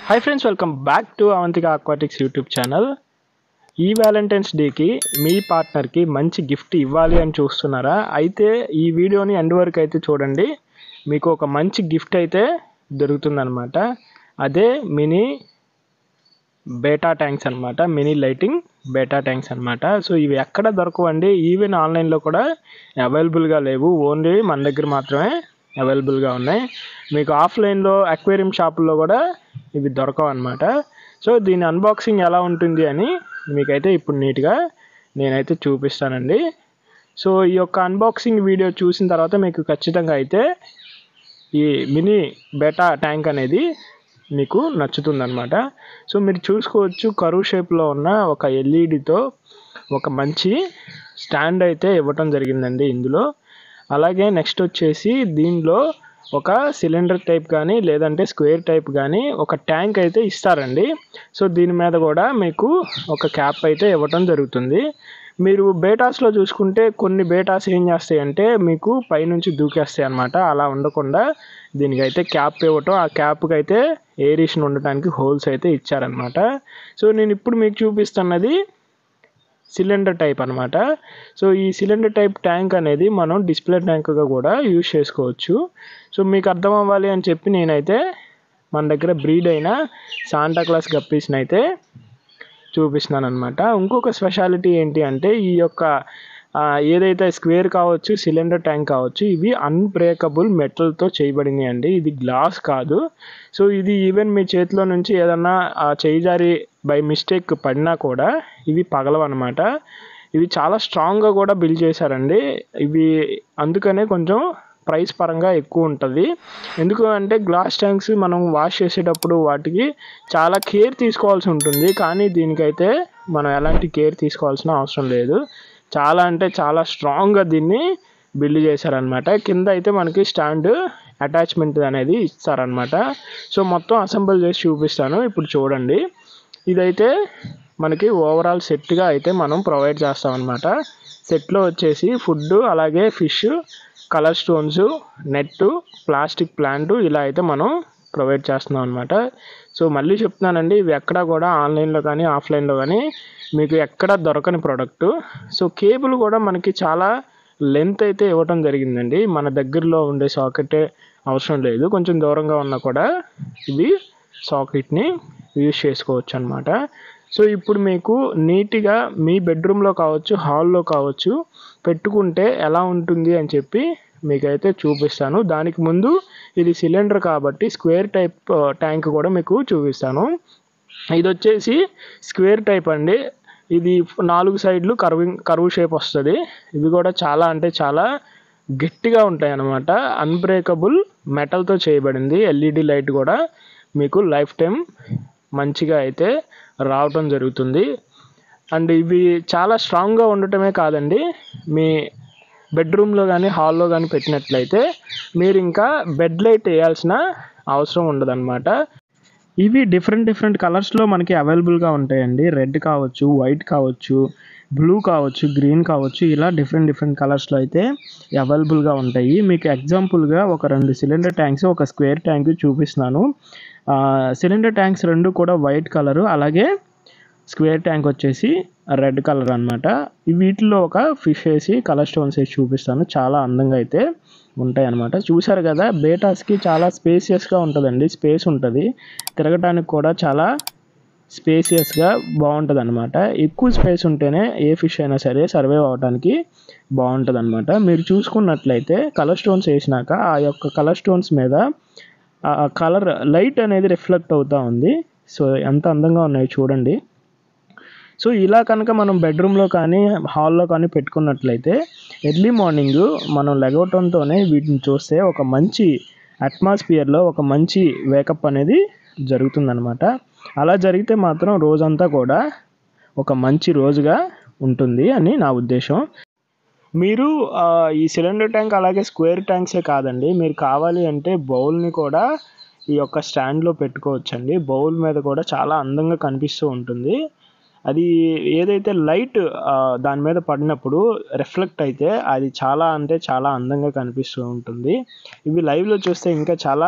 hi friends welcome back to Avantika aquatics YouTube channel ఈ Valentine's డేకి మీ పార్ట్నర్కి మంచి గిఫ్ట్ ఇవ్వాలి అని చూస్తున్నారా అయితే ఈ వీడియోని ఎండ్ వరకు అయితే చూడండి మీకు ఒక మంచి గిఫ్ట్ అయితే దొరుకుతుందనమాట అదే మినీ బేటా ట్యాంక్స్ అనమాట మినీ లైటింగ్ బేటా ట్యాంక్స్ అనమాట సో ఇవి ఎక్కడ దొరకవండి ఈవెన్ ఆన్లైన్లో కూడా అవైలబుల్గా లేవు ఓన్లీ మన దగ్గర మాత్రమే అవైలబుల్గా ఉన్నాయి మీకు ఆఫ్లైన్లో అక్వేరియం షాపుల్లో కూడా ఇవి దొరకవు అనమాట సో దీని అన్బాక్సింగ్ ఎలా ఉంటుంది అని మీకైతే ఇప్పుడు నీట్గా నేనైతే చూపిస్తానండి సో ఈ యొక్క అన్బాక్సింగ్ వీడియో చూసిన తర్వాత మీకు ఖచ్చితంగా అయితే ఈ మినీ బేటా ట్యాంక్ అనేది మీకు నచ్చుతుందన్నమాట సో మీరు చూసుకోవచ్చు కరువు షేప్లో ఉన్న ఒక ఎల్ఈడితో ఒక మంచి స్టాండ్ అయితే ఇవ్వటం జరిగిందండి ఇందులో అలాగే నెక్స్ట్ వచ్చేసి దీనిలో ఒక సిలిండర్ టైప్ కానీ లేదంటే స్క్వేర్ టైప్ కానీ ఒక ట్యాంక్ అయితే ఇస్తారండి సో దీని మీద కూడా మీకు ఒక క్యాప్ అయితే ఇవ్వటం జరుగుతుంది మీరు బేటాస్లో చూసుకుంటే కొన్ని బేటాస్ ఏం చేస్తాయంటే మీకు పైనుంచి దూకేస్తాయి అనమాట అలా ఉండకుండా దీనికైతే క్యాప్ ఇవ్వటం ఆ క్యాప్కి అయితే ఏరియేషన్ ఉండటానికి హోల్స్ అయితే ఇచ్చారనమాట సో నేను ఇప్పుడు మీకు చూపిస్తున్నది సిలిండర్ టైప్ అనమాట సో ఈ సిలిండర్ టైప్ ట్యాంక్ అనేది మనం డిస్ప్లే ట్యాంక్గా కూడా యూజ్ చేసుకోవచ్చు సో మీకు అర్థం అవ్వాలి అని చెప్పి నేనైతే మన దగ్గర బ్రీడ్ అయిన శాంటా క్లాస్ గప్పీస్ని అయితే చూపిస్తున్నాను అనమాట ఇంకొక స్పెషాలిటీ ఏంటి అంటే ఈ యొక్క ఆ, ఏదైతే స్క్వేర్ కావచ్చు సిలిండర్ ట్యాంక్ కావచ్చు ఇవి అన్బ్రేకబుల్ మెటల్తో చేయబడినాయి అండి ఇది గ్లాస్ కాదు సో ఇది ఈవెన్ మీ చేతిలో నుంచి ఏదన్నా ఆ చేయి జారి బై మిస్టేక్ పడినా కూడా ఇవి పగలవన్నమాట ఇవి చాలా స్ట్రాంగ్గా కూడా బిల్డ్ చేశారండి ఇవి అందుకనే కొంచెం ప్రైస్ పరంగా ఎక్కువ ఉంటుంది ఎందుకు అంటే గ్లాస్ ట్యాంక్స్ మనం వాష్ చేసేటప్పుడు వాటికి చాలా కేర్ తీసుకోవాల్సి ఉంటుంది కానీ దీనికైతే మనం ఎలాంటి కేర్ తీసుకోవాల్సిన అవసరం లేదు చాలా అంటే చాలా స్ట్రాంగ్గా దీన్ని బిల్డ్ చేశారనమాట కింద అయితే మనకి స్టాండ్ అటాచ్మెంట్ అనేది ఇస్తారనమాట సో మొత్తం అసెంబుల్ చేసి చూపిస్తాను ఇప్పుడు చూడండి ఇదైతే మనకి ఓవరాల్ సెట్గా అయితే మనం ప్రొవైడ్ చేస్తామన్నమాట సెట్లో వచ్చేసి ఫుడ్ అలాగే fish colour stones net plastic plant ఇలా అయితే మనం ప్రొవైడ్ చేస్తున్నాం అనమాట సో మళ్ళీ చెప్తున్నానండి ఇవి ఎక్కడ కూడా ఆన్లైన్లో కానీ ఆఫ్లైన్లో కానీ మీకు ఎక్కడ దొరకని ప్రోడక్ట్ సో కేబుల్ కూడా మనకి చాలా లెంత్ అయితే ఇవ్వటం జరిగిందండి మన దగ్గరలో ఉండే సాకెట్ అవసరం లేదు కొంచెం దూరంగా ఉన్నా కూడా ఇది సాకెట్ని యూజ్ చేసుకోవచ్చు అనమాట సో ఇప్పుడు మీకు నీట్గా మీ బెడ్రూమ్లో కావచ్చు హాల్లో కావచ్చు పెట్టుకుంటే ఎలా ఉంటుంది అని చెప్పి మీకైతే చూపిస్తాను దానికి ముందు ఇది సిలిండర్ కాబట్టి స్క్వేర్ టైప్ ట్యాంక్ కూడా మీకు చూపిస్తాను ఇది వచ్చేసి స్క్వేర్ టైప్ అండి ఇది నాలుగు సైడ్లు కర్వింగ్ కరువు షేప్ వస్తుంది ఇవి కూడా చాలా అంటే చాలా గట్టిగా ఉంటాయి అన్నమాట అన్బ్రేకబుల్ మెటల్తో చేయబడింది ఎల్ఈడి లైట్ కూడా మీకు లైఫ్ టైం మంచిగా అయితే రావటం జరుగుతుంది అండ్ ఇవి చాలా స్ట్రాంగ్గా ఉండటమే కాదండి మీ బెడ్రూమ్లో కానీ హాల్లో కానీ పెట్టినట్లయితే మీరు ఇంకా బెడ్ లైట్ వేయాల్సిన అవసరం ఉండదన్నమాట ఇవి డిఫరెంట్ డిఫరెంట్ కలర్స్లో మనకి అవైలబుల్గా ఉంటాయండి రెడ్ కావచ్చు వైట్ కావచ్చు బ్లూ కావచ్చు గ్రీన్ కావచ్చు ఇలా డిఫరెంట్ డిఫరెంట్ కలర్స్లో అయితే అవైలబుల్గా ఉంటాయి మీకు ఎగ్జాంపుల్గా ఒక రెండు సిలిండర్ ట్యాంక్స్ ఒక స్క్వేర్ ట్యాంక్ చూపిస్తున్నాను సిలిండర్ ట్యాంక్స్ రెండు కూడా వైట్ కలరు అలాగే స్క్వేర్ ట్యాంక్ వచ్చేసి రెడ్ కలర్ అనమాట వీటిలో ఒక ఫిష్ వేసి కలర్ స్టోన్స్ వేసి చూపిస్తాను చాలా అందంగా అయితే ఉంటాయి అనమాట చూసారు కదా బేటాస్కి చాలా స్పేసియస్గా ఉంటుందండి స్పేస్ ఉంటుంది తిరగటానికి కూడా చాలా స్పేసియస్గా బాగుంటుంది అనమాట ఎక్కువ స్పేస్ ఉంటేనే ఏ ఫిష్ అయినా సరే సర్వైవ్ అవడానికి బాగుంటుంది అనమాట మీరు చూసుకున్నట్లయితే కలర్ స్టోన్స్ వేసినాక ఆ యొక్క కలర్ స్టోన్స్ మీద ఆ కలర్ లైట్ అనేది రిఫ్లెక్ట్ అవుతూ ఉంది సో ఎంత అందంగా ఉన్నాయి చూడండి సో ఇలా కనుక మనం బెడ్రూమ్లో కానీ హాల్లో కానీ పెట్టుకున్నట్లయితే ఎర్లీ మార్నింగ్ మనం లెగవటంతోనే వీటిని చూస్తే ఒక మంచి అట్మాస్ఫియర్లో ఒక మంచి వేకప్ అనేది జరుగుతుందనమాట అలా జరిగితే మాత్రం రోజంతా కూడా ఒక మంచి రోజుగా ఉంటుంది అని నా ఉద్దేశం మీరు ఆ, ఈ సిలిండర్ ట్యాంక్ అలాగే స్క్వేర్ ట్యాంక్సే కాదండి మీరు కావాలి అంటే బౌల్ని కూడా ఈ యొక్క స్టాండ్లో పెట్టుకోవచ్చండి బౌల్ మీద కూడా చాలా అందంగా కనిపిస్తూ ఉంటుంది అది ఏదైతే లైట్ దాని మీద పడినప్పుడు రిఫ్లెక్ట్ అయితే అది చాలా అంటే చాలా అందంగా కనిపిస్తూ ఉంటుంది ఇవి లైవ్లో చూస్తే ఇంకా చాలా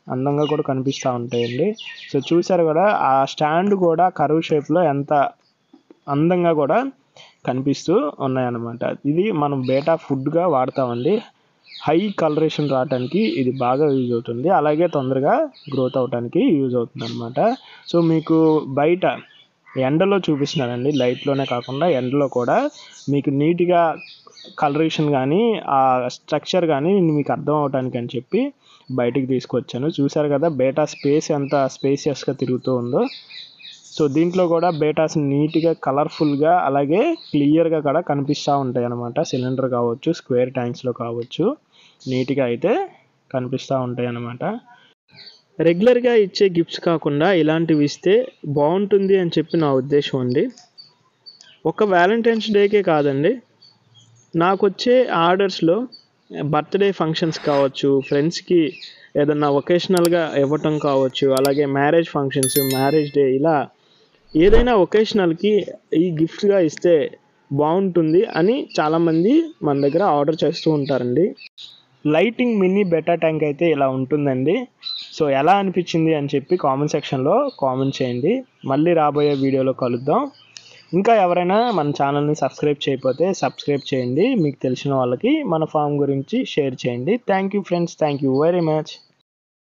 అందంగా కూడా కనిపిస్తూ ఉంటాయండి సో చూసారు కూడా ఆ స్టాండ్ కూడా కరువు షేప్లో ఎంత అందంగా కూడా కనిపిస్తూ ఉన్నాయన్నమాట ఇది మనం బేటా ఫుడ్గా వాడతామండి హై కలరేషన్ రావడానికి ఇది బాగా యూజ్ అవుతుంది అలాగే తొందరగా గ్రోత్ అవడానికి యూజ్ అవుతుంది అనమాట సో మీకు బయట ఎండలో చూపిస్తున్నానండి లైట్లోనే కాకుండా ఎండలో కూడా మీకు నీట్గా కలరేషన్ కానీ ఆ స్ట్రక్చర్ కానీ మీకు అర్థం అవడానికి అని చెప్పి బయటికి తీసుకొచ్చాను చూసారు కదా బేటా స్పేస్ ఎంత స్పేసియస్గా తిరుగుతూ ఉందో సో దీంట్లో కూడా బేటాస్ నీట్గా కలర్ఫుల్గా అలాగే క్లియర్గా కూడా కనిపిస్తూ ఉంటాయి అన్నమాట సిలిండర్ కావచ్చు స్క్వేర్ ట్యాంక్స్లో కావచ్చు నీట్గా అయితే కనిపిస్తూ ఉంటాయి అన్నమాట రెగ్యులర్గా ఇచ్చే గిఫ్ట్స్ కాకుండా ఇలాంటివి ఇస్తే బాగుంటుంది అని చెప్పి నా ఉద్దేశం అండి ఒక వ్యాలంటైన్స్ డేకే కాదండి నాకు వచ్చే ఆర్డర్స్లో బర్త్డే ఫంక్షన్స్ కావచ్చు ఫ్రెండ్స్కి ఏదన్నా ఒకేషనల్గా ఇవ్వటం కావచ్చు అలాగే మ్యారేజ్ ఫంక్షన్స్ మ్యారేజ్ డే ఇలా ఏదైనా ఒకేషనల్కి ఈ గిఫ్ట్గా ఇస్తే బాగుంటుంది అని చాలామంది మన దగ్గర ఆర్డర్ చేస్తూ ఉంటారండి లైటింగ్ మినీ బెటా ట్యాంక్ అయితే ఇలా ఉంటుందండి సో ఎలా అనిపించింది అని చెప్పి కామెంట్ సెక్షన్లో కామెంట్ చేయండి మళ్ళీ రాబోయే వీడియోలో కలుద్దాం ఇంకా ఎవరైనా మన ఛానల్ని సబ్స్క్రైబ్ చేయకపోతే సబ్స్క్రైబ్ చేయండి మీకు తెలిసిన వాళ్ళకి మన ఫామ్ గురించి షేర్ చేయండి thank you friends thank you very much